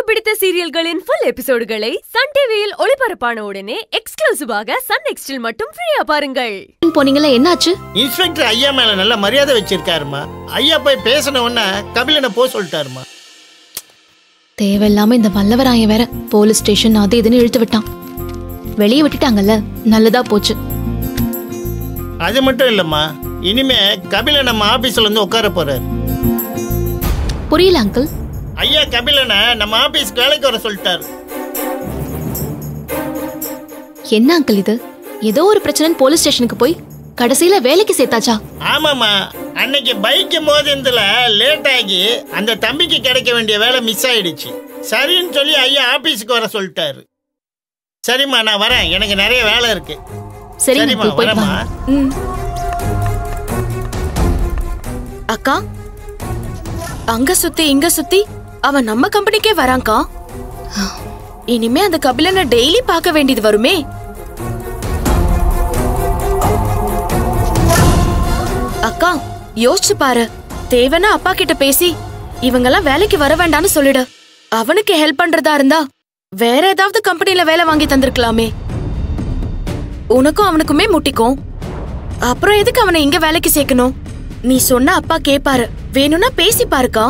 பிடித்த சீரியல்களின் full எபிசோடுகளை Sun டிவியில் ஒளிபரப்பான உடனே எக்ஸ்க்ளூசிவாக சன் நெக்ஸ்டில் மட்டும் ஃப்ரீயா பாருங்கள் போனீங்களா என்னாச்சு இன்ஸ்பெக்டர் ஐயா மேல நல்ல மரியாதை வச்சிருக்காருமா ஐயா போய் பேசின உடனே கபிலனை போ சொல்லிட்டாருமா தேவையில்லாம இந்த வல்லவராயன் வேற போலீஸ் ஸ்டேஷன் அது இதுன்னு இழுத்து விட்டான் வெளியே விட்டுட்டாங்கல்ல நல்லதா போச்சு அது மட்டும் இல்லம்மா இனிமே கபிலன் நம்ம ஆபீஸ்ல வந்து உட்கார போறாரு புரியல அங்கிள் ஐயா கபிலனை நம்ம ஆபீஸ்க்கு வேலைக்கு வர சொல்லிட்டாரு என்ன அங்கிள் இது ஏதோ ஒரு பிரச்சனைன்னு போலீஸ் ஸ்டேஷனுக்கு போய் கடைசியில வேலைக்கு சேர்த்தாச்சா ஆமாம்மா அன்னைக்கு பைக் மோதினதுல லேட் ஆகி அந்த தம்பிக்கு கிடைக்க வேண்டிய வேலை மிஸ் ஆயிடுச்சு சரின்னு சொல்லி ஐயா ஆபீஸ்க்கு வர சொல்லிட்டாரு சரிம்மா நான் வரேன் எனக்கு நிறைய வேலை இருக்கு சரிங்க சரிம்மா uncle, போயிட்டு வரேம்மா வாங்க ம். அக்கா அங்க சுத்தி இங்க சுத்தி அவன் நம்ம கம்பெனிக்கே வரான்க்கா இனிமே அந்த கபிலனை டெய்லி பார்க்க வேண்டியது வருமே அக்கா யோசிச்சு பாரு தேவனா அப்பா கிட்ட பேசி இவங்கெல்லாம் வேலைக்கு வர வேண்டாம்னு சொல்லிடு அவனுக்கு ஹெல்ப் பண்றதா இருந்தா வேற ஏதாவது கம்பெனில வேலை வாங்கி தந்திருக்கலாமே உனக்கும் அவனுக்குமே முட்டிக்கும் அப்புறம் எதுக்கு அவனை இங்க வேலைக்கு சேர்க்கணும் நீ சொன்ன அப்பா கேப்பாரு வேணும்னா பேசி பாருக்கா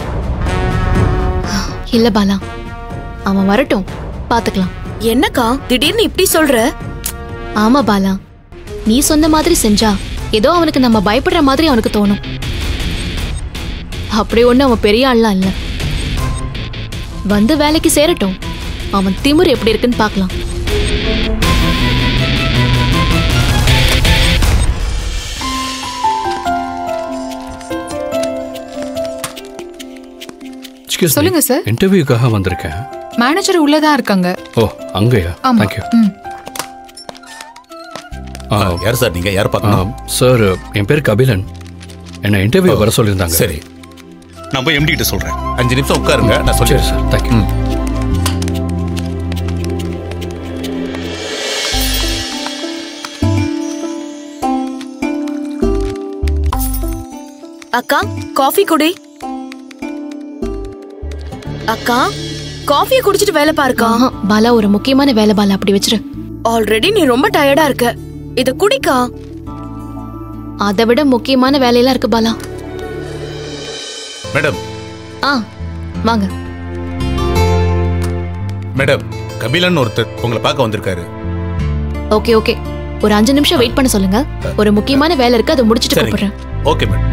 இல்ல பாலா அவன் வரட்டும் பாத்துக்கலாம் என்னக்கா திடீர்னு இப்படி சொல்ற ஆமா பாலா நீ சொன்ன மாதிரி செஞ்சா ஏதோ அவனுக்கு நம்ம பயப்படுற மாதிரி அவனுக்கு தோணும் அப்படி ஒண்ணு அவன் பெரிய ஆள்லாம் இல்ல வந்து வேலைக்கு சேரட்டும் அவன் திமிரு எப்படி இருக்குன்னு பார்க்கலாம் Excuse me. சொல்லுங்க சார் இன்டர்வியூக்காக வந்திருக்கேன் மேனேஜர் உள்ளதா இருக்காங்க ஓ அங்கேயா ஆமா தேங்க்யூ ம். யார் சார் நீங்க யார் பார்க்கணும் சார் என் பேர் கபிலன் என்னை இன்டர்வியூ வர சொல்லியிருந்தாங்க சரி நான் போய் எம்டி கிட்ட சொல்றேன் அஞ்சு நிமிஷம் உட்காருங்க நான் சரி சொல்லிடுறேன் சார் தேங்க்யூ அக்கா காஃபி குடி அக்கா காஃபியை குடிச்சிட்டு வேலை பாருக்கா ஆஹா, பாலா ஒரு முக்கியமான வேலை பாலா அப்படி வச்சிரு ஆல்ரெடி நீ ரொம்ப டயர்டா இருக்க இத குடிக்கா அதை விட முக்கியமான வேலையெல்லாம் இருக்கு பாலா மேடம் ஆ வாங்க மேடம் கபிலன் ஒருத்தர் உங்களை பார்க்க வந்திருக்காரு ஓகே ஓகே ஒரு அஞ்சு நிமிஷம் வெயிட் பண்ண சொல்லுங்க ஒரு முக்கியமான வேலை இருக்கு அதை முடிச்சிட்டு சரிங்க கூப்பிடுறேன் ஓகே மேடம்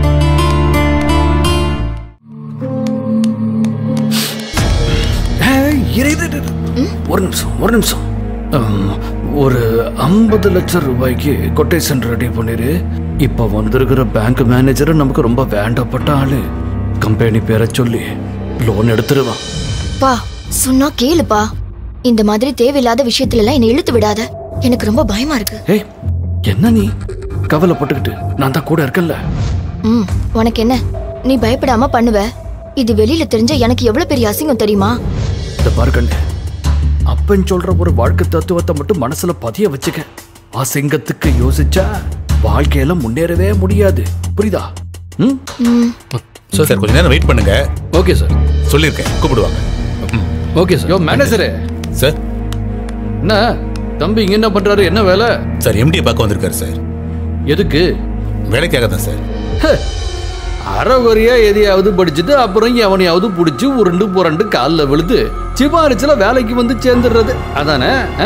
ஏய், இரு, இரு, இரு, இரு. ஒரு நிமிஷம் ஒரு நிமிஷம் ஆம், ஒரு ஐம்பது லட்சம் ரூபாய்க்கு கொட்டேஷன் ரெடி பண்ணிரு இப்ப வந்திருக்கிற பேங்க் மேனேஜர் நமக்கு ரொம்ப வேண்டப்பட்ட ஆளு கம்பெனி பேரை சொல்லி லோன் எடுத்துருவான் பா சொன்னா கேளுப்பா இந்த மாதிரி தேவையில்லாத விஷயத்துல எல்லாம் என்னை இழுத்து விடாத எனக்கு ரொம்ப பயமா இருக்கு ஏய் என்ன நீ கவலைப்பட்டுக்கிட்டு நான் தான் கூட இருக்கேன்ல ம் உனக்கு என்ன நீ பயப்படாம பண்ணுவ இது வெளியில தெரிஞ்ச எனக்கு எவ்வளவு பெரிய அசிங்கம் தெரியுமா இந்த பாருக்கண்ணு அப்பன் சொல்ற ஒரு வாழ்க்கை தத்துவத்தை மட்டும் மனசுல பதிய வச்சுக்க அசிங்கத்துக்கு யோசிச்சா வாழ்க்கையில முன்னேறவே முடியாது புரியுதா ம் சார் கொஞ்ச நேரம் வெயிட் பண்ணுங்க ஓகே சார் சொல்லியிருக்கேன் கூப்பிடுவாங்க ஓகே சார் யோ மேனேஜரே சார் என்ன தம்பி இங்க என்ன பண்றாரு என்ன வேலை சார் எம்டியை பார்க்க வந்திருக்காரு சார் எதுக்கு வேலைக்காக தான் சார் அறகுறையா எதையாவது படிச்சுட்டு அப்புறம் எவனையாவது பிடிச்சி உருண்டு புரண்டு காலில் விழுது சிபாரிச்சுல வேலைக்கு வந்து சேர்ந்துடுறது அதானே ஆ?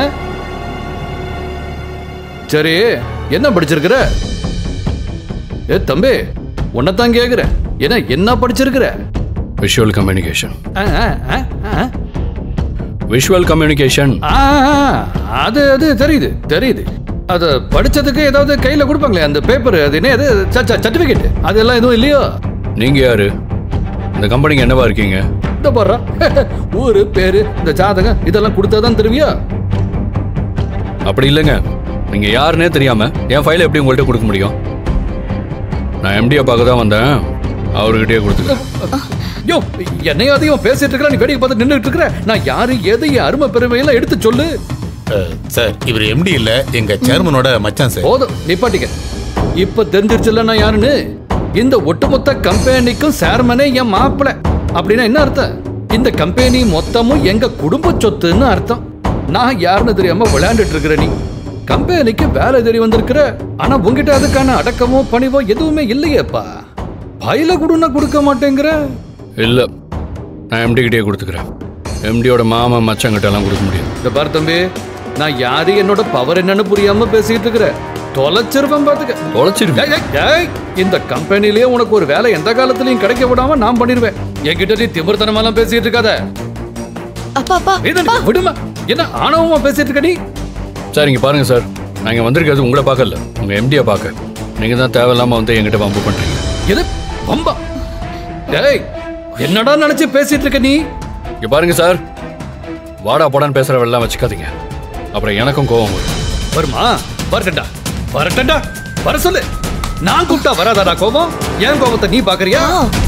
சரி என்ன படிச்சிருக்கிற ஏ தம்பி உன்னைத்தான் கேக்குறேன் என்ன என்ன படிச்சிருக்கிற விஷுவல் கம்யூனிகேஷன் ஆ, ஆ, ஆ, ஆ. விஷுவல் கம்யூனிகேஷன் ஆ, அது அது தெரியுது தெரியுது அது படிச்சதுக்கு ஏதாவது கையில கொடுப்பாங்களே அந்த பேப்பர் அது என்ன அது சர்டிபிகேட் அதெல்லாம் எதுவும் இல்லையோ நீங்க யாரு இந்த கம்பெனிக்கு என்னவா இருக்கீங்க இந்த பாரு ஊரு பேரு இந்த ஜாதகம் இதெல்லாம் கொடுத்தாதான் தெரிவியா அப்படி இல்லைங்க நீங்க யாருன்னே தெரியாம என் ஃபைலை எப்படி உங்கள்கிட்ட கொடுக்க முடியும் நான் எம்டியை பார்க்க தான் வந்தேன் அவர்கிட்டயே கொடுத்துருக்கேன் யோ என்னையும் அதையும் பேசிட்டு இருக்கிற நீ வேடிக்கை பார்த்து நின்றுட்டு இருக்கிற நான் யாரு எது என் அருமை பெருமையெல்லாம் எடுத்து சொல்லு அஹ், சார் இவர் எம்டி இல்ல எங்க சேர்மனோட மச்சான் சார் போதும் நிப்பாட்டிக்க இப்ப தெரிஞ்சிருச்சுல்ல நான் யாருன்னு இந்த ஒட்டுமொத்த கம்பெனிக்கும் சேர்மனே என் மாப்பிள அப்படின்னா என்ன அர்த்தம் இந்த கம்பெனி மொத்தமும் எங்க குடும்ப சொத்துன்னு அர்த்தம் நான் யாருன்னு தெரியாம விளையாண்டுட்டு இருக்கிற நீ கம்பெனிக்கு வேலை தேடி வந்திருக்கிற ஆனா உங்ககிட்ட அதுக்கான அடக்கமோ பணிவோ எதுவுமே இல்லையேப்பா பையில கொடுன்னா கொடுக்க மாட்டேங்கிற இல்லை நான் எம்டி கிட்டே கொடுத்துக்கிறேன் எம்டியோட மாமா மச்சங்கிட்ட எல்லாம் கொடுக்க முடியும் இந்த பாரு தம்பி நான் யாரு என்னோட பவர் என்னன்னு புரியாம பேசிட்டு இருக்கிற தொலைச்சிருப்பேன் பாத்துக்க தொலைச்சிருவேன் ஏய், ஏய், ஏய், இந்த கம்பெனிலேயே உனக்கு ஒரு வேலை எந்த காலத்துலயும் கிடைக்க விடாம நான் பண்ணிடுவேன் என்கிட்ட நீ திமிர்த்தனமாலாம் பேசிட்டு இருக்காத அப்பா அப்பா வேதனை, விடுமா என்ன ஆணவமா பேசிட்டு இருக்க நீ சார் இங்கே பாருங்க சார் நான் இங்கே வந்திருக்கிறது உங்களை பார்க்கல உங்கள் எம்டியை பார்க்க நீங்கள் தான் தேவையில்லாமல் வந்து என்கிட்ட வம்பு பண்ணுறீங்க எது பம்பா டேய் என்னடா நினைச்சு பேசிட்டு இருக்க நீ இங்கே பாருங்க சார் வாடா போடான்னு பேசுகிறவெல்லாம் வச்சுக்காதீங்க அப்புறம் எனக்கும் கோவம் வரும் வருமா வரட்டா வரட்டா வர சொல்லு நான் கூப்பிட்டா வராதாடா கோபம் ஏன் கோபத்தை நீ பாக்குறியா